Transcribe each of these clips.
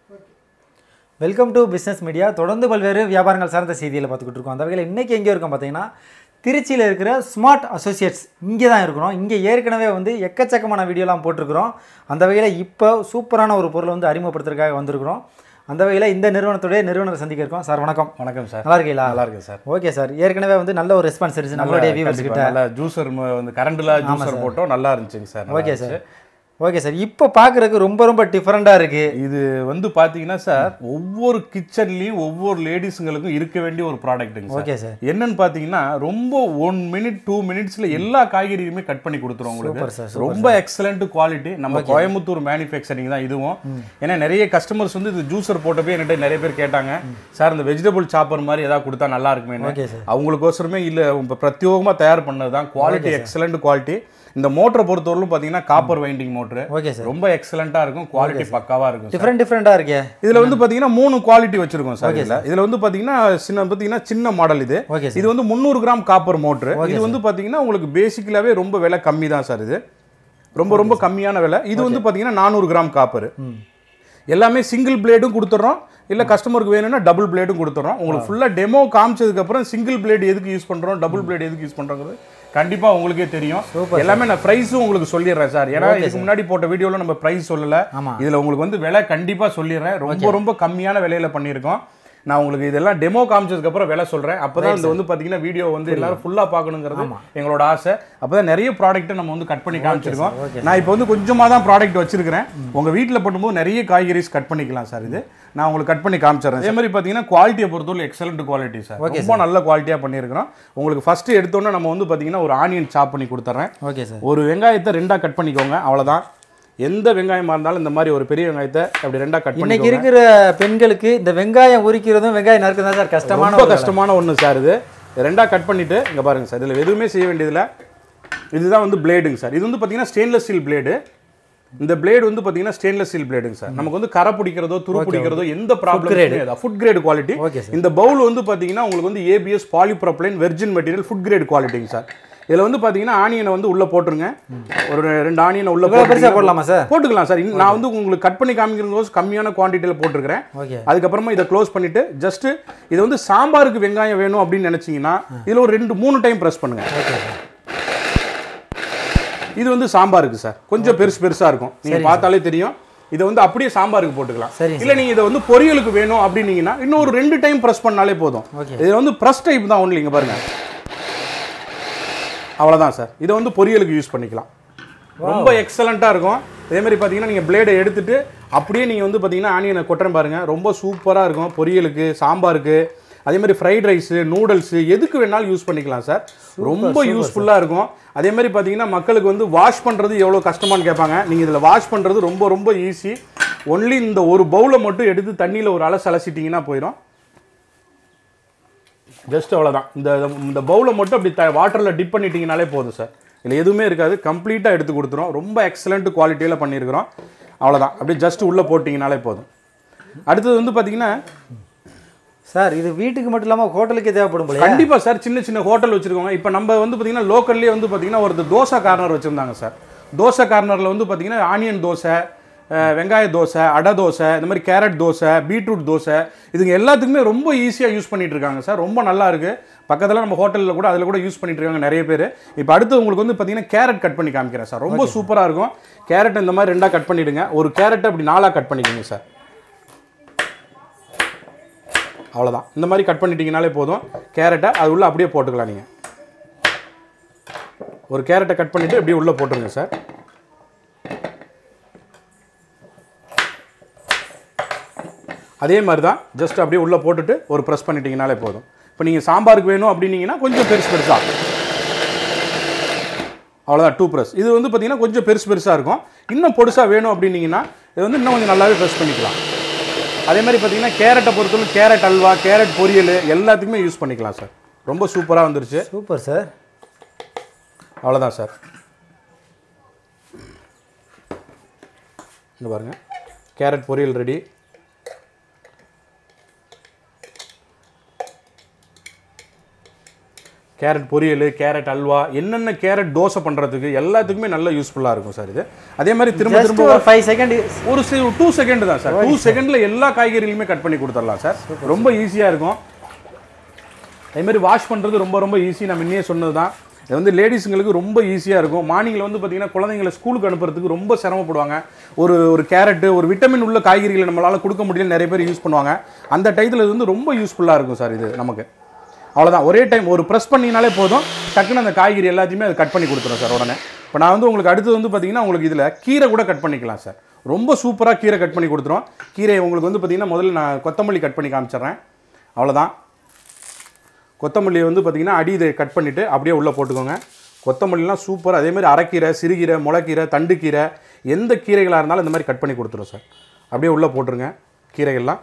Welcome to business media தொடர்ந்து பல்வேறு வியாபாரங்கள் சார்ந்த செய்திகளை பார்த்துக்கிட்டு இருக்கோம் அந்த வகையில் இன்றைக்கி எங்கே இருக்கோம் பார்த்தீங்கன்னா திருச்சியில் இருக்கிற ஸ்மார்ட் அசோசியேட்ஸ் இங்கே தான் இருக்கிறோம் இங்கே ஏற்கனவே வந்து எக்கச்சக்கமான வீடியோலாம் போட்டிருக்கிறோம் அந்த வகையில் இப்போ சூப்பரான ஒரு பொருளை வந்து அறிமுகப்படுத்துறதுக்காக வந்திருக்கிறோம் அந்த வகையில் இந்த நிறுவனத்துடைய நிறுவனரை சந்திக்க இருக்கோம் சார் வணக்கம் வணக்கம் சார் நல்லா இருக்கீங்களா நல்லா இருக்கேன் சார் ஓகே சார் ஏற்கனவே வந்து நல்ல ஒரு ரெஸ்பான்ஸ் இருந்துச்சு நம்மளுடைய வியூவர்ஸ் கண்டிப்பா, கிட்ட நல்லா ஜூசர் வந்து கரண்ட்ல ஜூசர் போட்டோம் நல்லா இருந்துச்சுங்க சார் நல்லா ஓகே இருந்துச்சு. சார் ஓகே சார் இப்போ பார்க்குறதுக்கு ரொம்ப ரொம்ப டிஃப்ரெண்ட்டாக இருக்குது இது வந்து பாத்தீங்கன்னா சார் ஒவ்வொரு கிச்சன்லயும் ஒவ்வொரு லேடிஸுங்களுக்கும் இருக்க வேண்டிய ஒரு ப்ராடக்ட்டுங்க சார் ஓகே சார் என்னன்னு பாத்தீங்கன்னா ரொம்ப ஒன் மினிட் டூ மினிட்ஸ்ல எல்லா காய்கறியுமே கட் பண்ணி கொடுத்துரும் சூப்பர் உங்களுக்கு சார் ரொம்ப எக்ஸலண்ட் குவாலிட்டி நம்ம கோயம்புத்தூர் மேனுஃபேக்சரிங் தான் இதுவும் ஏன்னா நிறைய கஸ்டமர்ஸ் வந்து இது ஜூசர் போட்டப்பே என்கிட்ட நிறைய பேர் கேட்டாங்க சார் இந்த வெஜிடபிள் சாப்பர் மாதிரி ஏதாவது கொடுத்தா நல்லா இருக்குமே ஓகே சார் அவங்களுக்கோசரமே இல்லை இப்போ பிரத்யோகமாக தயார் பண்ணது தான் குவாலிட்டி எக்ஸலண்ட் குவாலிட்டி இந்த மோட்டரை பொறுத்தவரையிலும் பார்த்தீங்கன்னா copper winding motor okay sir ரொம்ப எக்ஸலண்ட்டாக இருக்கும் குவாலிட்டி பக்காவாக இருக்கும் சார் டிஃப்ரெண்ட் டிஃப்ரெண்ட்டாக இருக்கே இதில் வந்து பார்த்தீங்கன்னா மூணு குவாலிட்டி வச்சிருக்கோம் சார் இதில் இதில் வந்து பார்த்தீங்கன்னா சின்ன பார்த்தீங்கன்னா சின்ன மாடல் இது ஓகே சார் இது வந்து முந்நூறு கிராம் காப்பர் மோட்ரு இது வந்து பார்த்தீங்கன்னா உங்களுக்கு பேசிக்கலாகவே ரொம்ப விலை கம்மி தான் சார் இது ரொம்ப ரொம்ப கம்மியான விலை இது வந்து பார்த்தீங்கன்னா நானூறு கிராம் காப்பர் ம் எல்லாமே சிங்கிள் பிளேடும் கொடுத்துட்றோம் இல்லை கஸ்டமருக்கு வேணும்னா டபுள் பிளேடும் கொடுத்துட்றோம் உங்களுக்கு ஃபுல்லாக டெமோ காமிச்சதுக்கப்புறம் சிங்கிள் பிளேடு எதுக்கு யூஸ் பண்ணுறோம் டபுள் பிளேடு எதுக்கு யூஸ் பண்ணுறோங்கிறது கண்டிப்பாக உங்களுக்கே தெரியும் எல்லாமே நான் ப்ரைஸும் உங்களுக்கு சொல்லிடுறேன் சார் ஏன்னா இதுக்கு முன்னாடி போட்ட வீடியோவில் நம்ம ப்ரைஸ் சொல்லலை ஆமாம் இதில் உங்களுக்கு வந்து விலை கண்டிப்பாக சொல்லிடுறேன் ரொம்ப ரொம்ப கம்மியான விலையில பண்ணியிருக்கோம் நான் உங்களுக்கு இதெல்லாம் டெமோ காமிச்சதுக்கப்புறம் விலை சொல்கிறேன் அப்போ தான் இந்த வந்து பார்த்தீங்கன்னா வீடியோ வந்து எல்லாரும் ஃபுல்லாக பார்க்கணுங்கிறது எங்களோட ஆசை அப்போ தான் நிறைய ப்ராடக்ட்டை நம்ம வந்து கட் பண்ணி காமிச்சிருக்கோம் நான் இப்போ வந்து கொஞ்சமாக தான் ப்ராடக்ட் வச்சிருக்கிறேன் உங்கள் வீட்டில் பண்ணும்போது நிறைய காய்கறிஸ் கட் பண்ணிக்கலாம் சார் இது நான் உங்களுக்கு கட் பண்ணி காமிச்சிடுறேன் அதே மாதிரி பார்த்தீங்கன்னா குவாலிட்டியை பொறுத்தவரை எக்ஸலண்ட் குவாலிட்டி சார் ரொம்ப நல்ல குவாலிட்டியாக பண்ணியிருக்கிறோம் உங்களுக்கு ஃபஸ்ட்டு எடுத்தோன்னே நம்ம வந்து பார்த்தீங்கன்னா ஒரு ஆனியன் சாப் பண்ணி கொடுத்துட்றேன் ஓகே சார் ஒரு வெங்காயத்தை ரெண்டாக கட் பண்ணிக்கோங்க அவ்வளவுதான் எந்த வெங்காயமா இருந்தாலும் இந்த மாதிரி ஒரு பெரிய வெங்காயத்தை அப்படி ரெண்டா கட் பண்ணி இன்னைக்கு இருக்கிற பெண்களுக்கு இந்த வெங்காயம் உரிக்கிறதும் வெங்காயம் நறுக்கிறதும் தான் சார் கஷ்டமான ரொம்ப ஒரு வேலை. கஷ்டமான ஒன்று சார் இது ரெண்டா கட் பண்ணிட்டு இங்க பாருங்க சார் இதுல எதுவுமே செய்ய வேண்டியதில்ல இதுதான் வந்து பிளேடுங்க சார் இது வந்து பார்த்தீங்கன்னா ஸ்டெயின்லெஸ் ஸ்டீல் பிளேடு இந்த பிளேடு வந்து பார்த்தீங்கன்னா ஸ்டெயின்லெஸ் ஸ்டீல் பிளேடுங்க சார் நமக்கு வந்து கரை பிடிக்கிறதோ துரு பிடிக்கிறதோ எந்த problem food grade quality okay sir இந்த பவுல் வந்து பார்த்தீங்கன்னா உங்களுக்கு வந்து ABS polypropylene virgin material food grade குவாலிட்டிங்க சார் இதில் வந்து பார்த்தீங்கன்னா ஆனியனை வந்து உள்ள போட்டுருங்க ஒரு ரெண்டு ஆனியனை உள்ள இவ்வளோ பெருசாக போட்டு போடலாமா சார் போட்டுக்கலாம் சார் இன்னும் நான் வந்து உங்களுக்கு கட் பண்ணி காமிக்கிறது கம்மியான குவான்டிட்டியில் போட்டிருக்கிறேன் ஓகே அதுக்கப்புறமா இதை க்ளோஸ் பண்ணிட்டு ஜஸ்ட் இதை வந்து சாம்பாருக்கு வெங்காயம் வேணும் அப்படின்னு நினைச்சீங்கன்னா இதில் ஒரு ரெண்டு மூணு டைம் ப்ரெஸ் பண்ணுங்க ஓகே சார் இது வந்து சாம்பாருக்கு சார் கொஞ்சம் பெருசு பெருசா இருக்கும் நீங்க பார்த்தாலே தெரியும் இதை வந்து அப்படியே சாம்பாருக்கு போட்டுக்கலாம் சரிங்க இல்ல நீங்க இதை வந்து பொரியலுக்கு வேணும் அப்படின்னீங்கன்னா இன்னும் ஒரு ரெண்டு டைம் ப்ரெஸ் பண்ணாலே போதும் ஓகே இது வந்து ப்ரெஸ் டைப் தான் ஒன்லி இங்க பாருங்க அவ்வளவுதான் சார் இதை வந்து பொரியலுக்கு யூஸ் பண்ணிக்கலாம் ரொம்ப எக்ஸலண்ட்டாக இருக்கும் அதே மாதிரி பார்த்தீங்கன்னா நீங்கள் பிளேடை எடுத்துட்டு அப்படியே நீங்கள் வந்து பார்த்தீங்கன்னா ஆனியனை கொட்டுறேன் பாருங்க ரொம்ப சூப்பராக இருக்கும் பொரியலுக்கு சாம்பாருக்கு அதே மாதிரி ஃப்ரைட் ரைஸு நூடுல்ஸு எதுக்கு வேணாலும் யூஸ் பண்ணிக்கலாம் சார் ரொம்ப யூஸ்ஃபுல்லாக இருக்கும் அதே மாதிரி பார்த்தீங்கன்னா மக்களுக்கு வந்து வாஷ் பண்ணுறது எவ்வளோ கஷ்டமான்னு கேட்பாங்க நீங்கள் இதில் வாஷ் பண்ணுறது ரொம்ப ரொம்ப ஈஸி ஒன்லி இந்த ஒரு பவுலை மட்டும் எடுத்து தண்ணியில் ஒரு அலசு அலசிட்டிங்கன்னா போயிடும் ஜஸ்ட் அவ்வளோதான் இந்த இந்த பவுலை மட்டும் அப்படி த வாட்டரில் டிப் பண்ணிட்டீங்கனாலே போதும் சார் இதில் எதுவுமே இருக்காது கம்ப்ளீட்டாக எடுத்து கொடுத்துரும் ரொம்ப எக்ஸலண்ட் குவாலிட்டியில் பண்ணியிருக்கிறோம் அவ்வளோதான் அப்படியே ஜஸ்ட் உள்ளே போட்டிங்கனாலே போதும் அடுத்தது வந்து பார்த்தீங்கன்னா சார் இது வீட்டுக்கு மட்டும் இல்லாமல் ஹோட்டலுக்கே தேவைப்படும் போல கண்டிப்பாக சார் சின்ன சின்ன ஹோட்டல் வச்சுருக்கோங்க இப்போ நம்ம வந்து பார்த்தீங்கன்னா லோக்கல்லே வந்து பார்த்தீங்கன்னா ஒரு தோசை கார்னர் வச்சுருந்தாங்க சார் தோசை கார்னரில் வந்து பார்த்தீங்கன்னா ஆனியன் தோசை அஹ், வெங்காய தோசை அடை தோசை இந்த மாதிரி கேரட் தோசை பீட்ரூட் தோசை இதுங்க எல்லாத்துக்குமே ரொம்ப ஈஸியாக யூஸ் பண்ணிட்டு இருக்காங்க சார் ரொம்ப நல்லா இருக்கு பக்கத்தில் நம்ம ஹோட்டலில் கூட அதில் கூட யூஸ் பண்ணிட்டு இருக்காங்க நிறைய பேர் இப்போ அடுத்து உங்களுக்கு வந்து பார்த்தீங்கன்னா கேரட் கட் பண்ணி காமிக்கிறேன் சார் ரொம்ப சூப்பராக இருக்கும் கேரட் இந்த மாதிரி ரெண்டாக கட் பண்ணிவிடுங்க ஒரு கேரட்டை அப்படி நாலாக கட் பண்ணிக்கோங்க சார் அவ்வளோதான் இந்த மாதிரி கட் பண்ணிட்டீங்கனாலே போதும் கேரட்டை அது உள்ள அப்படியே போட்டுக்கலாம் நீங்கள் ஒரு கேரட்டை கட் பண்ணிவிட்டு அப்படியே உள்ளே போட்டுருங்க சார் அதே மாதிரி தான் ஜஸ்ட் அப்படியே உள்ளே போட்டுட்டு ஒரு ப்ரெஸ் பண்ணிட்டீங்கனாலே போதும் இப்போ நீங்கள் சாம்பாருக்கு வேணும் அப்படின்னீங்கன்னா கொஞ்சம் பெருசு பெருசாக அவ்வளோதான் டூ ப்ரெஸ் இது வந்து பார்த்தீங்கன்னா கொஞ்சம் பெருசு பெருசாக இருக்கும் இன்னும் பொடுசாக வேணும் அப்படின்னீங்கன்னா இது வந்து இன்னும் கொஞ்சம் நல்லாவே ப்ரெஸ் பண்ணிக்கலாம் அதே மாதிரி பார்த்தீங்கன்னா கேரட்டை பொறுத்தவரை கேரட் அல்வா கேரட் பொரியல் எல்லாத்துக்குமே யூஸ் பண்ணிக்கலாம் சார் ரொம்ப சூப்பராக வந்துருச்சு சூப்பர் சார் அவ்வளோதான் சார் இங்க பாருங்க கேரட் பொரியல் ரெடி கேரட் பொரியல் கேரட் அல்வா என்னென்ன கேரட் தோசை பண்ணுறதுக்கு எல்லாத்துக்குமே நல்ல யூஸ்ஃபுல்லாக இருக்கும் சார் இது அதே மாதிரி திரும்ப ஜஸ்ட் திரும்ப ஒரு ஃபைவ் செகண்ட் ஒரு டூ செகண்ட் தான் சார் டூ செகண்ட்ல எல்லா காய்கறிகளுமே கட் பண்ணி கொடுத்துடலாம் சார் ரொம்ப ஈஸியாக இருக்கும் அதே மாதிரி வாஷ் பண்ணுறது ரொம்ப ரொம்ப ஈஸி நான் முன்னே சொன்னது தான் இது வந்து லேடிஸுங்களுக்கு ரொம்ப ஈஸியாக இருக்கும் மார்னிங்கில் வந்து பார்த்தீங்கன்னா குழந்தைங்களை ஸ்கூலுக்கு அனுப்புறதுக்கு ரொம்ப சிரமப்படுவாங்க ஒரு ஒரு கேரட்டு ஒரு விட்டமின் உள்ள காய்கறிகளை நம்மளால் கொடுக்க முடியல நிறைய பேர் யூஸ் பண்ணுவாங்க அந்த டயத்தில் இது வந்து ரொம்ப யூஸ்ஃபுல்லாக இருக்கும் சார் இது நமக்கு அவ்வளோதான் ஒரே டைம் ஒரு ப்ரெஸ் பண்ணினாலே போதும் டக்குன்னு அந்த காய்கறி எல்லாத்தையுமே அது கட் பண்ணி கொடுத்துரும் சார் உடனே இப்போ நான் வந்து உங்களுக்கு அடுத்து வந்து பார்த்தீங்கன்னா உங்களுக்கு இதில் கீரை கூட கட் பண்ணிக்கலாம் சார் ரொம்ப சூப்பராக கீரை கட் பண்ணி கொடுத்துரும் கீரை உங்களுக்கு வந்து பார்த்தீங்கன்னா முதல்ல நான் கொத்தமல்லி கட் பண்ணி காமிச்சிடுறேன் அவ்வளோதான் கொத்தமல்லியை வந்து பார்த்தீங்கன்னா அடி இதை கட் பண்ணிவிட்டு அப்படியே உள்ளே போட்டுக்கோங்க கொத்தமல்லிலாம் சூப்பர் அதே மாதிரி அரைக்கீரை சிறுகீரை முளைக்கீரை தண்டுக்கீரை எந்த கீரைகளாக இருந்தாலும் இந்த மாதிரி கட் பண்ணி கொடுத்துரும் சார் அப்படியே உள்ளே போட்டுருங்க கீரைகள்லாம்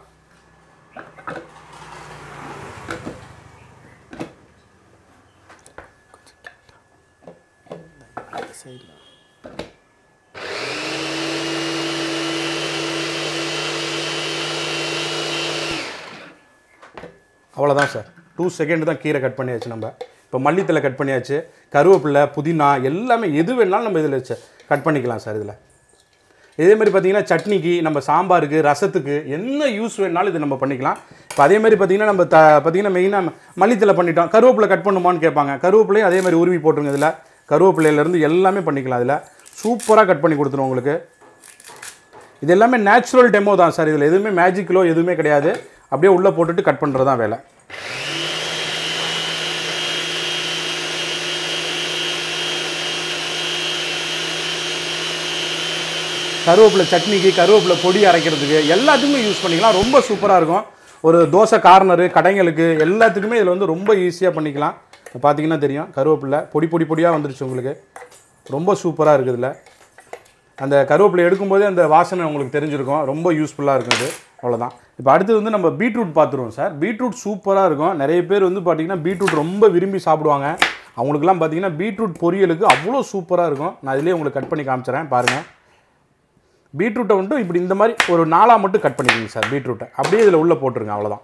அவ்வளோதான் சார் டூ செகண்ட் தான் கீரை கட் பண்ணியாச்சு நம்ம இப்போ மல்லித்தலை கட் பண்ணியாச்சு கருவேப்பிலை புதினா எல்லாமே எது வேணாலும் நம்ம இதில் கட் பண்ணிக்கலாம் சார் இதில் இதே மாதிரி பார்த்தீங்கன்னா சட்னிக்கு நம்ம சாம்பாருக்கு ரசத்துக்கு என்ன யூஸ் வேணாலும் இது நம்ம பண்ணிக்கலாம் இப்போ அதே மாதிரி பார்த்தீங்கன்னா நம்ம த பார்த்தீங்கன்னா மெயினாக மல்லித்தலை பண்ணிட்டோம் கருவேப்பிலை கட் பண்ணுமான்னு கேட்பாங்க கருவேப்பிலையும் அதே மாதிரி உருவி போட்டுருங்க இதில் கருவேப்பிலையிலேருந்து எல்லாமே பண்ணிக்கலாம் இதில் சூப்பராக கட் பண்ணி கொடுத்துரும் உங்களுக்கு இது எல்லாமே நேச்சுரல் டெமோ தான் சார் இதில் எதுவுமே மேஜிக்கலோ எதுவுமே கிடையாது அப்படியே உள்ளே போட்டுட்டு கட் பண்ணுறது தான் வேலை கருவேப்பிலை சட்னிக்கு கருவேப்பிலை பொடி அரைக்கிறதுக்கு எல்லாத்துக்குமே யூஸ் பண்ணிக்கலாம் ரொம்ப சூப்பராக இருக்கும் ஒரு தோசை கார்னரு கடைங்களுக்கு எல்லாத்துக்குமே இதில் வந்து ரொம்ப ஈஸியாக பண்ணிக்கலாம் இப்ப பார்த்தீங்கன்னா தெரியும் கருவேப்பிலை பொடி பொடி பொடியாக வந்துருச்சு உங்களுக்கு ரொம்ப சூப்பராக இருக்குது இதில் அந்த கருவேப்பிலை எடுக்கும்போதே அந்த வாசனை உங்களுக்கு தெரிஞ்சிருக்கும் ரொம்ப யூஸ்ஃபுல்லாக இருக்கும் இது அவ்வளோதான் இப்போ அடுத்து வந்து நம்ம பீட்ரூட் பார்த்துருவோம் சார் பீட்ரூட் சூப்பராக இருக்கும் நிறைய பேர் வந்து பார்த்தீங்கன்னா பீட்ரூட் ரொம்ப விரும்பி சாப்பிடுவாங்க அவங்களுக்குலாம் பார்த்தீங்கன்னா பீட்ரூட் பொரியலுக்கு அவ்வளோ சூப்பராக இருக்கும் நான் இதிலே உங்களுக்கு கட் பண்ணி காமிச்சிடுறேன் பாருங்கள் பீட்ரூட்டை வந்துட்டு இப்படி இந்த மாதிரி ஒரு நாளாக மட்டும் கட் பண்ணிக்கோங்க சார் பீட்ரூட்டை அப்படியே இதில் உள்ளே போட்டுருங்க அவ்வளோதான்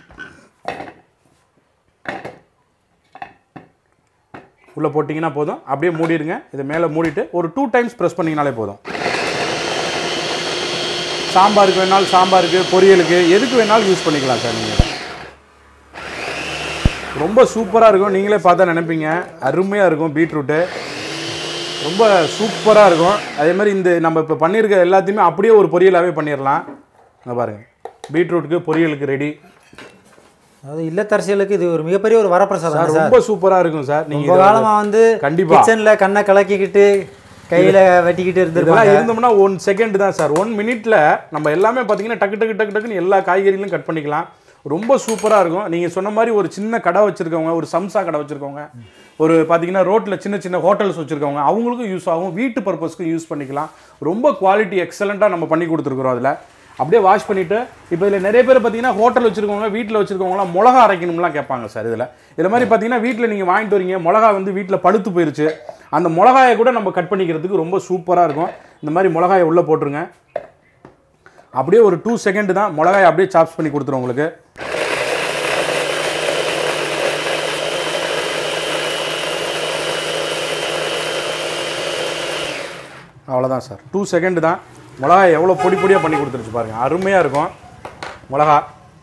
உள்ளே போட்டிங்கன்னா போதும் அப்படியே மூடிடுங்க இதை மேலே மூடிட்டு ஒரு டூ டைம்ஸ் ப்ரெஸ் பண்ணிங்கனாலே போதும் சாம்பாருக்கு வேணாலும் சாம்பாருக்கு பொரியலுக்கு எதுக்கு வேணாலும் யூஸ் பண்ணிக்கலாம் சார் நீங்கள் ரொம்ப சூப்பராக இருக்கும் நீங்களே பார்த்தா நினைப்பீங்க அருமையாக இருக்கும் பீட்ரூட்டு ரொம்ப சூப்பராக இருக்கும் அதே மாதிரி இந்த நம்ம இப்போ பண்ணியிருக்க எல்லாத்தையுமே அப்படியே ஒரு பொரியலாகவே பண்ணிடலாம் இங்கே பாருங்கள் பீட்ரூட்டுக்கு பொரியலுக்கு ரெடி அதாவது இல்லத்தரசிகளுக்கு இது ஒரு மிகப்பெரிய ஒரு வரப்பிரசாதம் சார் சார் ரொம்ப சூப்பராக இருக்கும் சார் ரொம்ப நீங்கள் காலமா வந்து கண்டிப்பா. கிச்சன்ல கண்ணை கலக்கிக்கிட்டு கையில வெட்டிக்கிட்டு இதெல்லாம் இருந்திருப்பாங்க இருந்தோம்னா ஒன் செகண்ட் தான் சார் ஒன் மினிட்ல நம்ம எல்லாமே பார்த்தீங்கன்னா டக்கு டக்கு டக்கு டக்குன்னு எல்லா காய்கறிகளும் கட் பண்ணிக்கலாம் ரொம்ப சூப்பராக இருக்கும் நீங்கள் சொன்ன மாதிரி ஒரு சின்ன கடை வச்சுருக்கவங்க ஒரு சம்சா கடை வச்சுருக்கவங்க ஒரு பார்த்தீங்கன்னா ரோட்டில் சின்ன சின்ன ஹோட்டல்ஸ் வச்சுருக்கவங்க அவங்களுக்கும் யூஸ் ஆகும் வீட்டு பர்பஸ்க்கும் யூஸ் பண்ணிக்கலாம் ரொம்ப குவாலிட்டி எக்ஸலண்ட்டாக நம்ம பண்ணி கொடுத்துருக்குறோம் அதில் அப்படியே வாஷ் பண்ணிவிட்டு இப்போ இதில் நிறைய பேர் பார்த்தீங்கன்னா ஹோட்டல் வச்சுருக்கவங்க வீட்டில் வச்சுருக்கவங்களாம் மிளகா அரைக்கணும்லாம் கேட்பாங்க சார் இதில் இதில் மாதிரி பார்த்தீங்கன்னா வீட்டில் நீங்கள் வாங்கிட்டு வரீங்க மிளகா வந்து வீட்டில் பழுத்து போயிருச்சு அந்த மிளகாயை கூட நம்ம கட் பண்ணிக்கிறதுக்கு ரொம்ப சூப்பராக இருக்கும் இந்த மாதிரி மிளகாயை உள்ளே போட்டுருங்க அப்படியே ஒரு டூ செகண்ட் தான் மிளகாயை அப்படியே சாப்ஸ் பண்ணி கொடுத்துரும் உங்களுக்கு அவ்வளோதான் சார் டூ செகண்ட் தான் மிளகாய் எவ்வளோ பொடி பொடியாக பண்ணி கொடுத்துருச்சு பாருங்கள் அருமையாக இருக்கும் மிளகா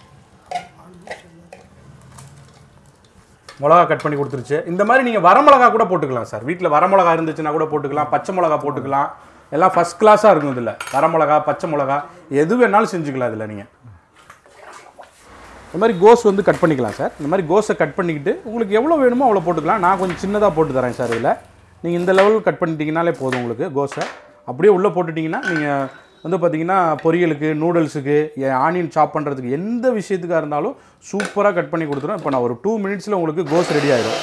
மிளகா கட் பண்ணி கொடுத்துருச்சு இந்த மாதிரி நீங்கள் வரமிளகா கூட போட்டுக்கலாம் சார் வீட்டில் வரமிளகா இருந்துச்சுன்னா கூட போட்டுக்கலாம் பச்சை மிளகா போட்டுக்கலாம் எல்லாம் ஃபஸ்ட் கிளாஸாக இருக்கும் இதில் வரமிளகா பச்சை மிளகா எது வேணாலும் செஞ்சுக்கலாம் இதில் நீங்கள் இந்த மாதிரி கோஸ் வந்து கட் பண்ணிக்கலாம் சார் இந்த மாதிரி கோஸை கட் பண்ணிக்கிட்டு உங்களுக்கு எவ்வளோ வேணுமோ அவ்வளோ போட்டுக்கலாம் நான் கொஞ்சம் சின்னதாக போட்டு தரேன் சார் இதில் நீங்கள் இந்த லெவல் கட் பண்ணிட்டீங்கனாலே போதும் உங்களுக்கு கோஸை அப்படியே உள்ளே போட்டுட்டிங்கன்னா நீங்கள் வந்து பார்த்தீங்கன்னா பொரியலுக்கு நூடுல்ஸுக்கு ஆனியன் சாப் பண்ணுறதுக்கு எந்த விஷயத்துக்காக இருந்தாலும் சூப்பராக கட் பண்ணி கொடுத்துரும் இப்போ நான் ஒரு டூ மினிட்ஸில் உங்களுக்கு கோஸ் ரெடி ஆயிடும்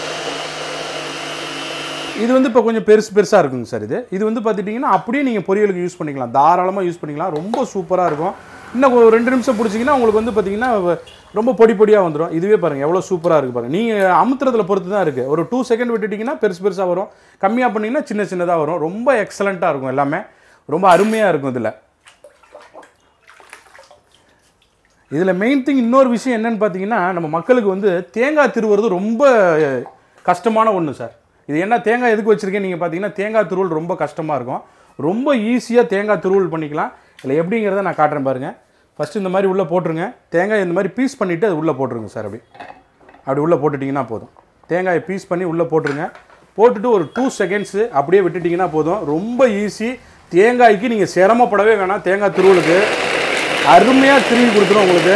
இது வந்து இப்போ கொஞ்சம் பெருசு பெருசாக இருக்குங்க சார் இது இது வந்து பார்த்துட்டிங்கன்னா அப்படியே நீங்கள் பொரியலுக்கு யூஸ் பண்ணிக்கலாம் தாராளமாக யூஸ் பண்ணிக்கலாம் ரொம்ப சூப்பராக இருக்கும் இன்னும் ஒரு ரெண்டு நிமிஷம் பிடிச்சிங்கன்னா உங்களுக்கு வந்து பார்த்தீங்கன்னா ரொம்ப பொடி பொடியாக வந்துடும் இதுவே பாருங்கள் எவ்வளோ சூப்பராக இருக்குது பாருங்கள் நீங்கள் அமுத்துறதுல பொறுத்து தான் இருக்குது ஒரு டூ செகண்ட் விட்டுட்டிங்கன்னா பெருசு பெருசாக வரும் கம்மியாக பண்ணிங்கன்னா சின்ன சின்னதாக வரும் ரொம்ப எக்ஸலண்ட்டாக இருக்கும் எல்லாமே ரொம்ப அருமையாக இருக்கும் இதில் இதில் மெயின் திங் இன்னொரு விஷயம் என்னன்னு பார்த்தீங்கன்னா நம்ம மக்களுக்கு வந்து தேங்காய் திருவுறது ரொம்ப கஷ்டமான ஒன்று சார் இது என்ன தேங்காய் எதுக்கு வச்சுருக்கேன் நீங்கள் பார்த்தீங்கன்னா தேங்காய் துருவல் ரொம்ப கஷ்டமாக இருக்கும் ரொம்ப ஈஸியாக தேங்காய் துருவல் பண்ணிக்கலாம் இல்லை எப்படிங்கிறத நான் காட்டுறேன் பாருங்கள் ஃபஸ்ட்டு இந்த மாதிரி உள்ளே போட்டுருங்க தேங்காய் இந்த மாதிரி பீஸ் பண்ணிவிட்டு அது உள்ளே போட்டுருங்க சார் அப்படி அப்படி உள்ளே போட்டுட்டிங்கன்னா போதும் தேங்காயை பீஸ் பண்ணி உள்ளே போட்டுருங்க போட்டுட்டு ஒரு டூ செகண்ட்ஸு அப்படியே விட்டுட்டிங்கன்னா போதும் ரொம்ப ஈஸி தேங்காய்க்கு நீங்கள் சிரமப்படவே வேணாம் தேங்காய் துருவலுக்கு அருமையாக திருவி கொடுத்துரும் உங்களுக்கு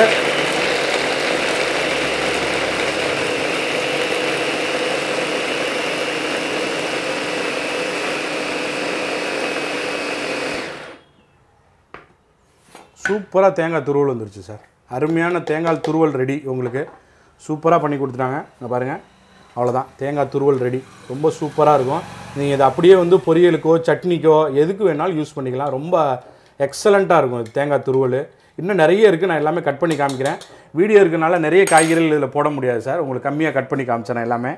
சூப்பராக தேங்காய் துருவல் வந்துருச்சு சார் அருமையான தேங்காய் துருவல் ரெடி உங்களுக்கு சூப்பராக பண்ணி கொடுத்துட்டாங்க இங்கே பாருங்கள் அவ்வளோதான் தேங்காய் துருவல் ரெடி ரொம்ப சூப்பராக இருக்கும் நீங்கள் இதை அப்படியே வந்து பொரியலுக்கோ சட்னிக்கோ எதுக்கு வேணாலும் யூஸ் பண்ணிக்கலாம் ரொம்ப எக்ஸலண்ட்டாக இருக்கும் இது தேங்காய் துருவல் இன்னும் நிறைய இருக்குது நான் எல்லாமே கட் பண்ணி காமிக்கிறேன் வீடியோ இருக்கனால நிறைய காய்கறிகள் இதில் போட முடியாது சார் உங்களுக்கு கம்மியாக கட் பண்ணி காமிச்சேன் எல்லாமே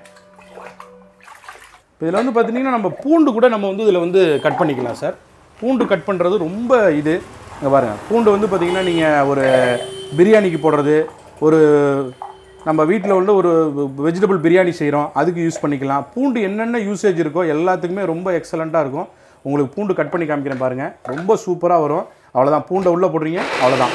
இப்போ இதில் வந்து பார்த்தீங்கன்னா நம்ம பூண்டு கூட நம்ம வந்து இதில் வந்து கட் பண்ணிக்கலாம் சார் பூண்டு கட் பண்ணுறது ரொம்ப இது இங்கே பாருங்கள் பூண்டு வந்து பார்த்தீங்கன்னா நீங்கள் ஒரு பிரியாணிக்கு போடுறது ஒரு நம்ம வீட்டில் உள்ள ஒரு வெஜிடபிள் பிரியாணி செய்கிறோம் அதுக்கு யூஸ் பண்ணிக்கலாம் பூண்டு என்னென்ன யூசேஜ் இருக்கோ எல்லாத்துக்குமே ரொம்ப எக்ஸலண்ட்டாக இருக்கும் உங்களுக்கு பூண்டு கட் பண்ணி காமிக்கிறேன் பாருங்கள் ரொம்ப சூப்பராக வரும் அவ்வளோதான் பூண்டை உள்ளே போடுறீங்க அவ்வளோதான்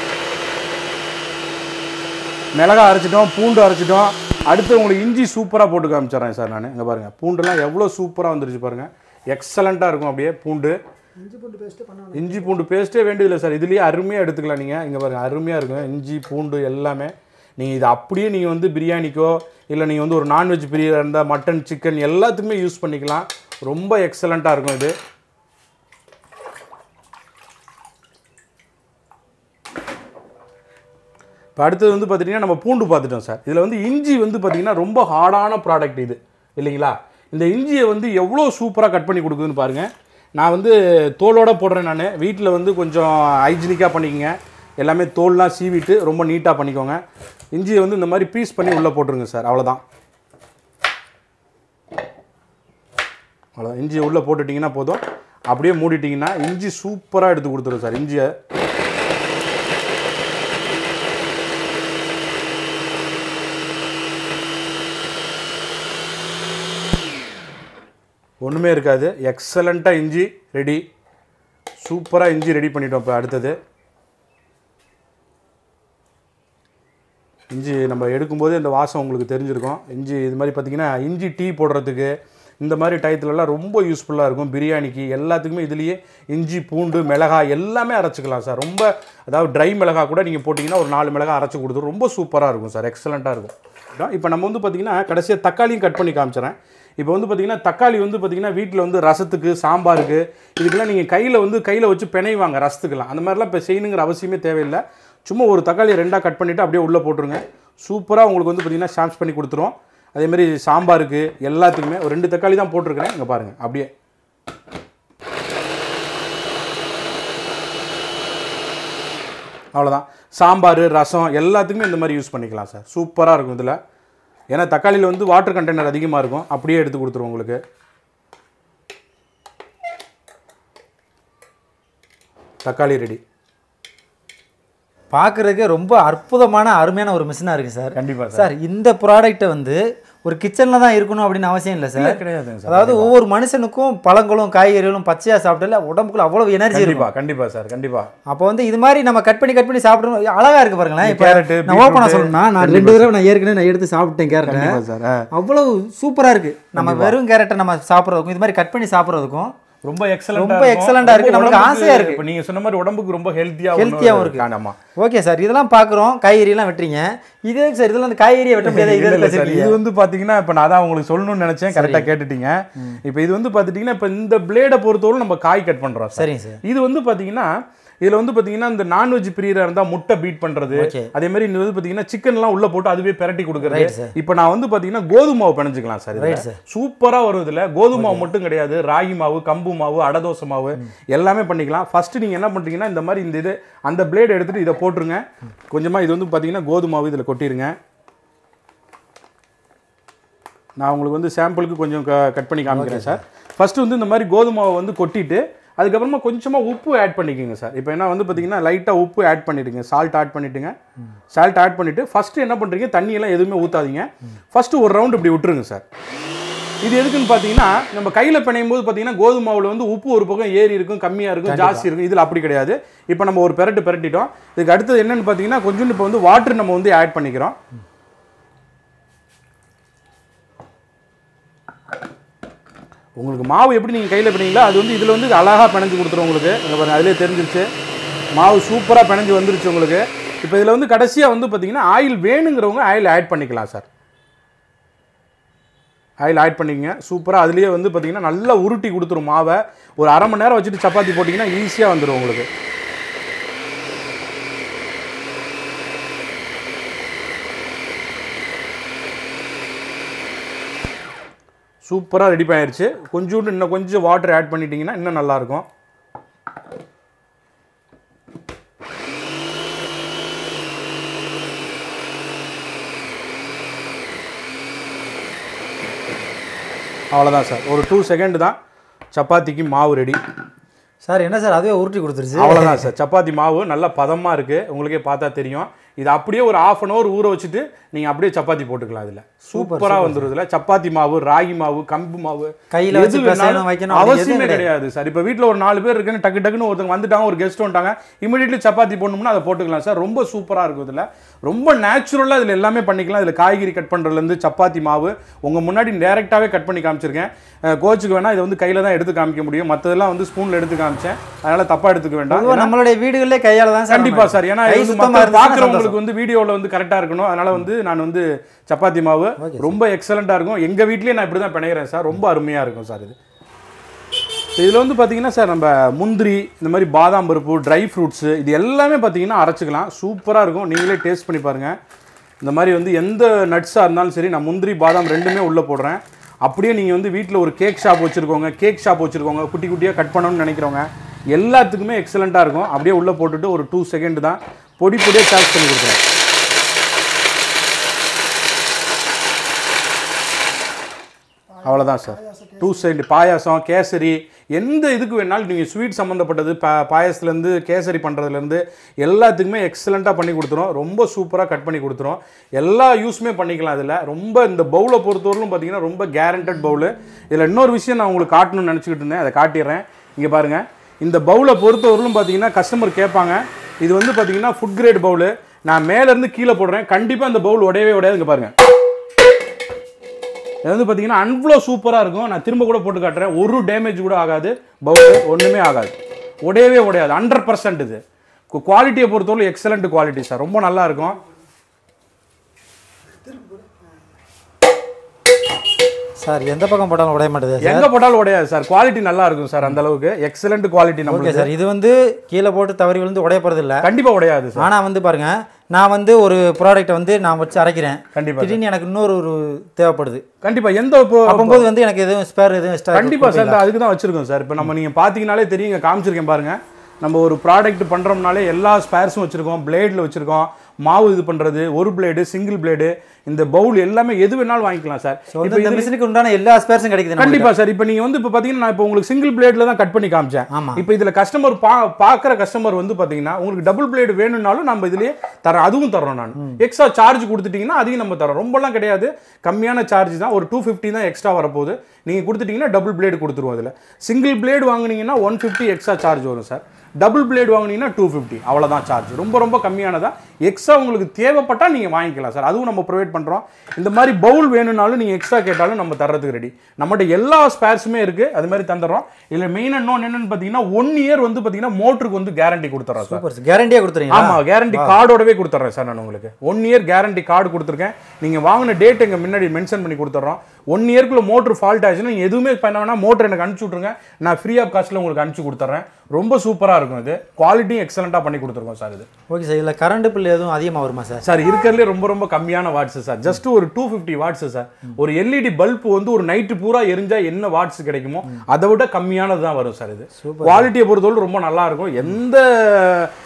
மிளகா அரைச்சிட்டோம் பூண்டு அரைச்சிட்டோம் அடுத்து உங்களுக்கு இஞ்சி சூப்பராக போட்டு காமிச்சிடுறேன் சார் நான் இங்கே பாருங்கள் பூண்டுலாம் எவ்வளோ சூப்பராக வந்துருச்சு பாருங்கள் எக்ஸலண்ட்டாக இருக்கும் அப்படியே பூண்டு இஞ்சி பூண்டு பேஸ்ட்டு பண்ண இஞ்சி பூண்டு பேஸ்ட்டே வேண்டியதில்லை சார் இதுலேயே அருமையாக எடுத்துக்கலாம் நீங்கள் இங்கே பாருங்கள் அருமையாக இருக்கும் இஞ்சி பூண்டு எல்லாமே நீங்கள் இது அப்படியே நீங்கள் வந்து பிரியாணிக்கோ இல்லை நீங்கள் வந்து ஒரு நான்வெஜ் பிரியாணி இருந்தால் மட்டன் சிக்கன் எல்லாத்துக்குமே யூஸ் பண்ணிக்கலாம் ரொம்ப எக்ஸலண்ட்டாக இருக்கும் இது இப்போ அடுத்தது வந்து பார்த்திங்கன்னா நம்ம பூண்டு பார்த்துட்டோம் சார் இதில் வந்து இஞ்சி வந்து பார்த்திங்கன்னா ரொம்ப ஹார்டான ப்ராடக்ட் இது இல்லைங்களா இந்த இஞ்சியை வந்து எவ்வளோ சூப்பராக கட் பண்ணி கொடுக்குதுன்னு பாருங்கள் நான் வந்து தோலோட போடுறேன் நான் வீட்டில் வந்து கொஞ்சம் ஹைஜீனிக்காக பண்ணிக்கங்க எல்லாமே தோல்லாம் சீவிட்டு ரொம்ப நீட்டாக பண்ணிக்கோங்க இஞ்சியை வந்து இந்த மாதிரி பீஸ் பண்ணி உள்ளே போட்டுருங்க சார் அவ்வளோதான் அவ்வளோதான் இஞ்சியை உள்ளே போட்டுட்டிங்கன்னா போதும் அப்படியே மூடிட்டிங்கன்னா இஞ்சி சூப்பராக எடுத்து கொடுத்துரும் சார் இஞ்சியை ஒன்றுமே இருக்காது எக்ஸலண்ட்டாக இஞ்சி ரெடி சூப்பராக இஞ்சி ரெடி பண்ணிட்டோம் இப்போ அடுத்தது இஞ்சி நம்ம எடுக்கும்போது இந்த வாசம் உங்களுக்கு தெரிஞ்சிருக்கும் இஞ்சி இது மாதிரி பார்த்தீங்கன்னா இஞ்சி டீ போடுறதுக்கு இந்த மாதிரி டயத்துலலாம் ரொம்ப யூஸ்ஃபுல்லாக இருக்கும் பிரியாணிக்கு எல்லாத்துக்குமே இதுலேயே இஞ்சி பூண்டு மிளகாய் எல்லாமே அரைச்சிக்கலாம் சார் ரொம்ப அதாவது ட்ரை மிளகாய் கூட நீங்கள் போட்டிங்கன்னா ஒரு நாலு மிளகாய் அரைச்சி கொடுத்துரும் ரொம்ப சூப்பராக இருக்கும் சார் எக்ஸலண்ட்டாக இருக்கும் இப்போ நம்ம வந்து பார்த்திங்கன்னா கடைசியாக தக்காளியும் கட் பண்ணி காமிச்சிடறேன் இப்போ வந்து பார்த்திங்கன்னா தக்காளி வந்து பார்த்திங்கன்னா வீட்டில் வந்து ரசத்துக்கு சாம்பாருக்கு இதுக்கெல்லாம் நீங்கள் கையில் வந்து கையில் வச்சு பிணைவாங்க ரசத்துக்கெல்லாம் அந்த மாதிரிலாம் இப்போ செய்யணுங்கிற அவசியமே தேவையில்லை சும்மா ஒரு தக்காளியை ரெண்டாக கட் பண்ணிவிட்டு அப்படியே உள்ளே போட்டுருங்க சூப்பராக உங்களுக்கு வந்து பார்த்திங்கன்னா ஷாம்ஸ் பண்ணி கொடுத்துரும் அதேமாதிரி சாம்பாருக்கு எல்லாத்துக்குமே ஒரு ரெண்டு தக்காளி தான் போட்டிருக்கிறேன் இங்கே பாருங்கள் அப்படியே அவ்வளோதான் சாம்பார் ரசம் எல்லாத்துக்குமே இந்த மாதிரி யூஸ் பண்ணிக்கலாம் சார் சூப்பராக இருக்கும் இதில் ஏன்னா தக்காளியில் வந்து வாட்டர் கண்டெய்னர் அதிகமாக இருக்கும் அப்படியே எடுத்து கொடுத்துருவோம் உங்களுக்கு தக்காளி ரெடி பார்க்குறதுக்கு ரொம்ப அற்புதமான அருமையான ஒரு மிஷினாக இருக்குது சார் கண்டிப்பாக சார் சார் இந்த ப்ராடக்ட்டை வந்து ஒரு கிச்சனில் தான் இருக்கணும் அப்படின்னு அவசியம் இல்லை சார் கிடையாதுங்க சார் அதாவது ஒவ்வொரு மனுஷனுக்கும் பழங்களும் காய்கறிகளும் பச்சையாக சாப்பிட்டால உடம்புக்குள்ள அவ்வளவு எனர்ஜி இருக்கும் கண்டிப்பாக கண்டிப்பாக சார் கண்டிப்பாக அப்போ வந்து இது மாதிரி நம்ம கட் பண்ணி கட் பண்ணி சாப்பிடணும் அழகா இருக்கு பாருங்களேன் இப்போ கேரட்டு, நான் ஓப்பனாக பீட்ரூட்டு, சொல்லணும்னா நான் ரெண்டு தடவை நான் ஏற்கனவே நான் எடுத்து சாப்பிட்டேன் கேரட்டை கண்டிப்பாக சார் ஆ. அவ்வளவு சூப்பரா இருக்கு நம்ம வெறும் கேரட்டை நம்ம சாப்பிட்றதுக்கும் இது மாதிரி கட் பண்ணி சாப்பிட்றதுக்கும் ரொம்ப எக்ஸலண்டா ரொம்ப excellent ஆ இருக்கு. நம்மளுக்கு ஆசையா இருக்கு. இப்போ நீங்க சொன்ன மாதிரி உடம்புக்கு ரொம்ப ஹெல்த்தியா Healthy-யாவும் இருக்கு. ஆமா ஓகே சார் இதெல்லாம் பார்க்குறோம் காய்கறியெல்லாம் வெட்டுறீங்க இது எதுக்கு சார் இதெல்லாம் அந்த காய்கறியை வெட்ட முடியாது இது இல்ல, எதுக்கு இல்ல சார், வச்சிருக்கீங்க இது வந்து பாத்தீங்கன்னா இப்ப நான் தான் உங்களுக்கு சொல்லணும்னு நினைச்சேன் கரெக்டா கேட்டுட்டீங்க இப்போ இது வந்து பாத்துட்டீங்கன்னா இப்ப இந்த பிளேட பொறுத்தவரை நம்ம காய் கட் பண்றோம் சார் சரிங்க சார் இது வந்து பாத்தீங்கன்னா இதுல வந்து பாத்தீங்கன்னா இந்த நான்வெஜ் பிரியரா இருந்தா முட்டை பீட் பண்றது Okay. அதே மாதிரி இது வந்து பாத்தீங்கன்னா சிக்கன் எல்லாம் உள்ள போட்டு அதுவே பிரட்டி Right, கொடுக்குறது sir. இப்போ நான் வந்து பாத்தீங்கன்னா கோதுமை மாவு பிணைஞ்சுக்கலாம் சார் Right, இதுல. sir. சூப்பரா வரும் இதுல கோதுமை மாவு மட்டும் கிடையாது ராகி மாவு கம்பு மாவு அடதோசை மாவு எல்லாமே பண்ணிக்கலாம் ஃபர்ஸ்ட் நீங்க என்ன பண்றீங்கன்னா இந்த மாதிரி இந்த இது அந்த பிளேட் எடுத்துட்டு இதை போட்டுருங்க கொஞ்சமா இது வந்து பாத்தீங்கன்னா கோதுமை மாவு இதுல கொட்டிருங்க நான் உங்களுக்கு வந்து சாம்பிளுக்கு கொஞ்சம் கட் பண்ணி காமிக்கிறேன் சார் ஃபர்ஸ்ட் வந்து இந்த மாதிரி கோதுமை மாவை வந்து கொட்டிட்டு அதுக்கப்புறமா கொஞ்சமாக உப்பு ஆட் பண்ணிக்கோங்க சார் இப்போ என்ன வந்து பார்த்தீங்கன்னா லைட்டாக உப்பு ஆட் பண்ணிடுங்க சால்ட் ஆட் பண்ணிட்டுங்க சால்ட் ஆட் பண்ணிவிட்டு ஃபஸ்ட்டு என்ன பண்ணுறீங்க தண்ணியெல்லாம் எதுவுமே ஊற்றாதீங்க ஃபஸ்ட்டு ஒரு ரவுண்ட் இப்படி விட்டுருங்க சார் இது எதுக்குன்னு பார்த்தீங்கன்னா நம்ம கையில் பிணையும் போது பார்த்தீங்கன்னா கோதுமை மாவுல வந்து உப்பு ஒரு பக்கம் ஏறி இருக்கும் கம்மியாக இருக்கும் ஜாஸ்தி இருக்கும் இதில் அப்படி கிடையாது இப்போ நம்ம ஒரு பெரட்டு பெரட்டிட்டோம் இதுக்கு அடுத்தது என்னன்னு பார்த்தீங்கன்னா கொஞ்சோண்டு இப்போ வந்து வாட்டர் நம்ம வந்து ஆட் பண்ணிக்கிறோம் உங்களுக்கு மாவு எப்படி நீங்கள் கையில் பிணைங்களோ அது வந்து இதில் வந்து அழகாக பிணைஞ்சு கொடுத்துரும் உங்களுக்கு இங்கே பாருங்க அதிலே தெரிஞ்சிருச்சு மாவு சூப்பராக பிணைஞ்சு வந்துருச்சு உங்களுக்கு இப்போ இதில் வந்து கடைசியாக வந்து பார்த்தீங்கன்னா ஆயில் வேணுங்கிறவங்க ஆயில் ஆட் பண்ணிக்கலாம் சார் ஆயில் ஆட் பண்ணிக்கங்க சூப்பராக அதுலேயே வந்து பார்த்தீங்கன்னா நல்லா உருட்டி கொடுத்துரும் மாவை ஒரு அரை மணி நேரம் வச்சுட்டு சப்பாத்தி போட்டிங்கன்னா ஈஸியாக வந்துடும் உங்களுக்கு சூப்பராக ரெடி ஆயிடுச்சு கொஞ்சோண்டு இன்னும் கொஞ்சம் வாட்டர் ஆட் பண்ணிட்டீங்கன்னா இன்னும் நல்லாயிருக்கும் அவ்வளோதான் சார் ஒரு டூ செகண்ட் தான் சப்பாத்திக்கு மாவு ரெடி சார் என்ன சார் அதுவே உருட்டி கொடுத்துருச்சு அவ்வளோதான் சார் சப்பாத்தி மாவு நல்லா பதமாக இருக்குது உங்களுக்கே பார்த்தா தெரியும் இது அப்படியே ஒரு ஆஃப் அன் ஹவர் ஊற வச்சுட்டு நீங்கள் அப்படியே சப்பாத்தி போட்டுக்கலாம் இதில் சூப்பராக வந்துடும் இதில் சப்பாத்தி மாவு ராகி மாவு கம்பு மாவு கையில வச்சு எது பிசையணும், வேணாலும் வைக்கணும் அப்படி எதுவும் அவசியமே கிடையாது சார் இப்போ வீட்டில் ஒரு நாலு பேர் இருக்குன்னு டக்கு டக்குன்னு ஒருத்தவங்க வந்துட்டாங்க ஒரு கெஸ்ட் வந்துட்டாங்க இமீடியட்லி சப்பாத்தி போடணும்னா அதை போட்டுக்கலாம் சார் ரொம்ப சூப்பராக இருக்கும் இதில் ரொம்ப நேச்சுரலாக இதில் எல்லாமே பண்ணிக்கலாம் இதில் காய்கறி கட் பண்ணுறதுலேருந்து சப்பாத்தி மாவு உங்கள் முன்னாடி டேரெக்டாகவே கட் பண்ணி காமிச்சிருக்கேன் அஹ் கோச்சுக்கு வேணால் இதை வந்து கையில் தான் எடுத்து காமிக்க முடியும் மற்றதெல்லாம் வந்து ஸ்பூனில் எடுத்து காமிச்சேன் அதனால் தப்பாக எடுத்துக்க வேண்டாம் பொதுவா நம்மளுடைய வீடுகளிலே கையால தான் சார் கண்டிப்பா சார் ஏன்னா கை இது வந்து சுத்தமா மக்கள் இருந்தா பார்க்குறவங்களுக்கு வந்து வீடியோவில் வந்து கரெக்டாக இருக்கணும் அதனால வந்து நான் வந்து சப்பாத்தி மாவு ரொம்ப எக்ஸலண்ட்டாக இருக்கும் எங்கள் வீட்லேயே நான் இப்படி தான் பிணைகிறேன் சார் ரொம்ப அருமையாக இருக்கும் சார் இது இதில் வந்து பார்த்தீங்கன்னா சார் நம்ம முந்திரி இந்த மாதிரி பாதாம் பருப்பு ட்ரை ஃப்ரூட்ஸு இது எல்லாமே பார்த்தீங்கன்னா அரைச்சிக்கலாம் சூப்பராக இருக்கும் நீங்களே டேஸ்ட் பண்ணி பாருங்கள் இந்த மாதிரி வந்து எந்த நட்ஸாக இருந்தாலும் சரி நான் முந்திரி பாதாம் ரெண்டுமே உள்ளே போடுறேன் அப்படியே நீங்கள் வந்து வீட்டில் ஒரு கேக் ஷாப் வச்சுருக்கோங்க கேக் ஷாப் வச்சுருக்கோங்க குட்டி குட்டியாக கட் பண்ணணும்னு நினைக்கிறவங்க எல்லாத்துக்குமே எக்ஸலண்ட்டாக இருக்கும் அப்படியே உள்ளே போட்டுட்டு ஒரு டூ செகண்ட் தான் பொடி பொடியாக சார்ஜ் பண்ணி கொடுக்குறேன் அவ்வளோதான் சார் டூ சைடு பாயாசம் கேசரி எந்த இதுக்கு வேணாலும் நீங்கள் ஸ்வீட் சம்மந்தப்பட்டது பா பாயாசத்துலேருந்து கேசரி பண்ணுறதுலேருந்து எல்லாத்துக்குமே எக்ஸலண்ட்டாக பண்ணி கொடுத்துரும் ரொம்ப சூப்பராக கட் பண்ணி கொடுத்துரும் எல்லா யூஸுமே பண்ணிக்கலாம் இதில் ரொம்ப இந்த பவுலை பொறுத்தவரையிலும் பார்த்தீங்கன்னா ரொம்ப கேரண்டட் பவுலு இதில் இன்னொரு விஷயம் நான் உங்களுக்கு காட்டணும்னு நினச்சிக்கிட்டு இருந்தேன் அதை காட்டிடுறேன் இங்கே பாருங்கள் இந்த பவுலை பொறுத்தவரையிலும் பார்த்தீங்கன்னா கஸ்டமர் கேட்பாங்க இது வந்து பார்த்தீங்கன்னா ஃபுட் கிரேட் பவுலு நான் மேலேருந்து கீழே போடுறேன் கண்டிப்பாக இந்த பவுல் உடையவே உடையாது இங்கே பாருங்கள் இது வந்து பார்த்தீங்கன்னா அன்ஃப்ளோ சூப்பராக இருக்கும் நான் திரும்ப கூட போட்டு காட்டுறேன் ஒரு டேமேஜ் கூட ஆகாது பவுல் ஒன்றுமே ஆகாது உடையவே உடையாது ஹண்ட்ரட் பர்சன்ட் இது குவாலிட்டியை பொறுத்தவரை எக்ஸலண்ட் குவாலிட்டி சார் ரொம்ப நல்லா இருக்கும் சார் எந்த பக்கம் போட்டாலும் உடைய மாட்டேது சார் எங்கே போட்டாலும் உடையாது சார் குவாலிட்டி நல்லா இருக்கும் சார் அந்த அளவுக்கு எக்ஸலண்ட் குவாலிட்டி ஓகே நம்மளுக்கு சார் இது வந்து கீழே போட்டு தவறி விழுந்து உடைய போறது இல்ல கண்டிப்பாக உடையாது சார் ஆனா வந்து பாருங்க நான் வந்து ஒரு ப்ராடக்ட்டை வந்து நான் வச்சு அரைக்கிறேன் கண்டிப்பா திடீர்னு எனக்கு இன்னொரு ஒரு தேவைப்படுது கண்டிப்பாக எந்த இப்போ- அப்போது வந்து எனக்கு எதுவும் ஸ்பேர் எதுவும் extra கண்டிப்பா சார் இந்த அதுக்கு தான் வச்சிருக்கோம் சார் இப்போ நம்ம நீங்க பாத்தீங்கனாலே தெரியும் இங்க காமிச்சிருக்கேன் பாருங்க நம்ம ஒரு ப்ராடக்ட் பண்றோம்னாலே எல்லா ஸ்பேர்ஸும் வச்சிருக்கோம் பிளேட்ல வச்சிருக்கோம் மாவு இது பண்றது ஒரு பிளேடு சிங்கிள் பிளேடு இந்த பவுல் எல்லாமே எது வேணாலும் வாங்கிக்கலாம் சார் So வந்து இந்த மிஷினுக்கு உண்டான எல்லா ஸ்பேர்ஸும் கிடைக்குது நம்மளுக்கு. கண்டிப்பா சார் இப்போ நீங்க வந்து இப்போ பாத்தீங்கன்னா நான் இப்போ உங்களுக்கு சிங்கிள் பிளேட்ல தான் கட் பண்ணி காமிச்சேன் ஆமா. இப்போ இதுல கஸ்டமர் பா பார்க்குற கஸ்டமர் வந்து பாத்தீங்கன்னா உங்களுக்கு டபுள் பிளேடு வேணும்னாலும் நம்ம இதுலயே தரேன் அதுவும் தரோம் நான் எக்ஸ்ட்ரா சார்ஜ் கொடுத்துட்டீங்கன்னா அதையும் நம்ம தரோம் ரொம்பலாம் கிடையாது கம்மியான சார்ஜ் தான் ஒரு டூ ஃபிஃப்டி தான் எக்ஸ்ட்ரா வரப்போகுது நீங்க கொடுத்துட்டீங்கன்னா டபுள் பிளேடு கொடுத்துருவோம் அதில் சிங்கிள் பிளேடு வாங்குனீங்கன்னா ஒன் ஃபிஃப்டி எக்ஸ்ட்ரா சார்ஜ் வரும் சார் டபுள் பிளேடு வாங்குனீங்கன்னா டூ ஃபிஃப்டி அவ்வளோதான் சார்ஜ் ரொம்ப ரொம்ப கம்மியானதா எக்ஸ்ட்ரா உங்களுக்கு தேவைப்பட்டால் நீங்கள் வாங்கிக்கலாம் சார் அதுவும் நம்ம ப்ரொவைட் பண்ணுறோம் இந்த மாதிரி பவுல் வேணும்னாலும் நீங்கள் எக்ஸ்ட்ரா கேட்டாலும் நம்ம தர்றதுக்கு ரெடி நம்மகிட்ட எல்லா ஸ்பேர்ஸுமே இருக்குது அது மாதிரி தந்துடுறோம் இதில் மெயின் இன்னொன்று என்னன்னு பார்த்தீங்கன்னா ஒன் இயர் வந்து பார்த்தீங்கன்னா மோட்டருக்கு வந்து கேரண்டி கொடுத்துறோம் சார் சூப்பர் கேரண்டியா கொடுத்துறீங்களா ஆமா கேரண்டி கார்டோடவே கொடுத்துட்றேன் சார் நான் உங்களுக்கு ஒன் இயர் கேரண்டி கார்டு கொடுத்துருக்கேன் நீங்க வாங்கின டேட் எங்க முன்னாடி மென்ஷன் பண்ணி கொடுத்துட்றோம் ஒன் இயர்க்குள்ள மோட்டர் ஃபால்ட் ஆச்சுன்னா நீங்க எதுவுமே பண்ண வேணா மோட்டர் எனக்கு அனுப்பிச்சு விட்ருங்க நான் ஃப்ரீ ஆஃப் காஸ்ட்ல உங்களுக்கு அனுப்பிச்சு கொடுத்துட்றேன் ரொம்ப சூப்பரா இருக்கும் இது குவாலிட்டியும் எக்ஸலண்டா பண்ணி கொடுத்துருக்கோம் சார் இது ஓகே சார் இதில் கரண்ட் பில் எதுவும் அதிகமாக வருமா சார் சார் இருக்கிறதுலே ரொம்ப ரொம்ப கம்மியான வாட்ஸ் சார் ஜஸ்ட் ஒரு டூ ஃபிஃப்டி வாட்ஸ் சார் ஒரு எல்இடி பல்ப் வந்து ஒரு நைட்டு பூரா எரிஞ்சா என்ன வாட்ஸ் கிடைக்குமோ அதை விட கம்மியானது தான் வரும் சார் இது குவாலிட்டியை பொறுத்தவரை ரொம்ப நல்லா இருக்கும் எந்த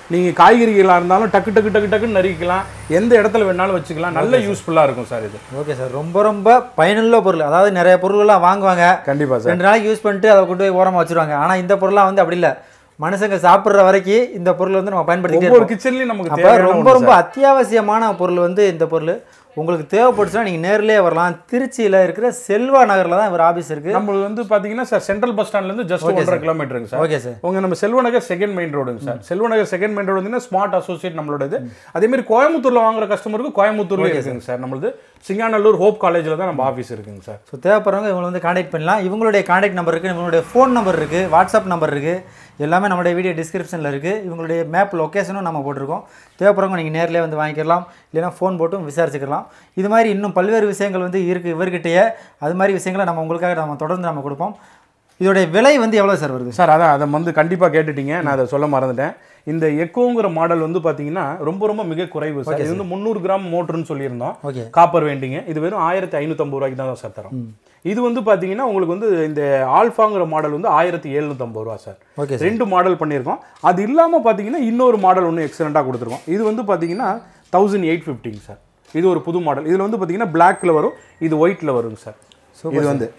நீங்கள் காய்கறிகளாக இருந்தாலும் டக்கு டக்கு டக்கு டக்குன்னு நறுக்கலாம் எந்த இடத்துல வேணாலும் வச்சுக்கலாம் நல்ல யூஸ்ஃபுல்லாக இருக்கும் சார் இது ஓகே சார் ரொம்ப ரொம்ப பயனுள்ள பொருள் அதாவது நிறைய பொருள்லாம் வாங்குவாங்க கண்டிப்பாக சார் ரெண்டு நாளைக்கு யூஸ் பண்ணிட்டு அதை கொண்டு போய் ஓரமாக வச்சிருவாங்க ஆனால் இந்த பொருள்லாம் வந்து அப்படி இல்லை மனுஷங்க சாப்பிட்ற வரைக்கும் இந்த பொருள் வந்து நம்ம பயன்படுத்திக்கிட்டே ஒவ்வொரு இருக்கோம் கிச்சன்லையும் நமக்கு அப்போ தேவையான ரொம்ப ரொம்ப அத்தியாவசியமான பொருள் வந்து இந்த பொருள் உங்களுக்கு தேவைப்பட்டுச்சுன்னா நீங்கள் நேர்லயே வரலாம் திருச்சியில் இருக்கிற செல்வா நகரில் தான் இவர் ஆஃபீஸ் இருக்குது நம்மளுக்கு வந்து பார்த்தீங்கன்னா சார் சென்ட்ரல் பஸ் ஸ்டாண்ட்லேருந்து ஜஸ்ட் ஒன்றரை கிலோமீட்டருங்க சார் ஓகே சார் உங்க நம்ம செல்வநகர் செகண்ட் மெயின் ரோடுங்க sir Selvanagar second main road வந்து ஸ்மார்ட் அசோசியேட் நம்மளோட இது அதே மாதிரி கோயம்புத்தூர்ல வாங்குற கஸ்டமருக்கு கோயம்புத்தூர்ல இருக்குங்க சார் நம்மளது சிங்காநல்லூர் ஹோப் காலேஜில் தான் நம்ம ஆஃபீஸ் இருக்குங்க சார் ஸோ தேவைப்படுறவங்க இவங்களை வந்து காண்டாக்ட் பண்ணலாம் இவங்களுடைய காண்டாக்ட் நம்பர் இருக்குது இவங்களுடைய ஃபோன் நம்பர் இருக்குது வாட்ஸ்அப் நம்பர் இருக்குது எல்லாமே நம்மளுடைய வீடியோ டிஸ்கிரிப்ஷனில் இருக்குது இவங்களுடைய மேப் லொக்கேஷனும் நம்ம போட்டிருக்கோம் தேவைப்படுறவங்க நீங்கள் நேர்லயே வந்து வாங்கிக்கலாம் இல்லைன்னா ஃபோன் போட்டும் விசாரிச்சுக்கலாம் இது மாதிரி இன்னும் பல்வேறு விஷயங்கள் வந்து இருக்குது இவர்கிட்டயே அது மாதிரி விஷயங்களை நம்ம உங்களுக்காக நம்ம தொடர்ந்து நம்ம கொடுப்போம் இதோடைய விலை வந்து எவ்வளோ சார் வருது சார் அதான் அதை வந்து கண்டிப்பாக கேட்டுட்டீங்க நான் அதை சொல்ல மறந்துட்டேன் இந்த எக்கோங்கிற மாடல் வந்து பார்த்தீங்கன்னா ரொம்ப ரொம்ப மிக குறைவு சார் இது வந்து முந்நூறு கிராம் மோட்டர்னு சொல்லியிருந்தோம் ஓகே காப்பர் வேண்டிங்க இது வெறும் ஆயிரத்தி ஐநூற்றம்பது ரூபாய்க்கு தான் சார் தரோம் இது வந்து பார்த்தீங்கன்னா உங்களுக்கு வந்து இந்த ஆல்ஃபாங்கிற மாடல் வந்து ஆயிரத்தி எழுநூற்றம்பது ரூபா சார் ஓகே சார் ரெண்டு மாடல் பண்ணியிருக்கோம் அது இல்லாமல் பார்த்தீங்கன்னா இன்னொரு மாடல் ஒன்று எக்ஸலண்ட்டாக கொடுத்துருக்கோம் இது வந்து பார்த்தீங்கன்னா தௌசண்ட் எயிட் ஃபிஃப்டிங்க சார் இது ஒரு புது மாடல் இதில் வந்து பார்த்தீங்கன்னா பிளாக்ல வரும் இது ஒயிட்டில் வருங்க சார் இது வந்து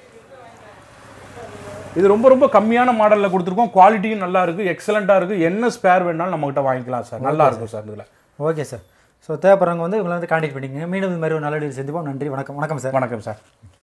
இது ரொம்ப ரொம்ப கம்மியான மாடலில் கொடுத்துருக்கோம் குவாலிட்டியும் நல்லா இருக்குது எக்ஸலண்ட்டாக இருக்குது என்ன ஸ்பேர் வேணாலும் நம்மகிட்ட வாங்கிக்கலாம் சார் நல்லா இருக்கும் சார் இதில் ஓகே சார் ஸோ தேவைப்படுறவங்க வந்து இவங்களை வந்து காண்டாக்ட் பண்ணிக்கங்க மீண்டும் இது மாதிரி ஒரு நல்ல வீடியோ சந்திப்போம் நன்றி வணக்கம் வணக்கம் சார் வணக்கம் சார்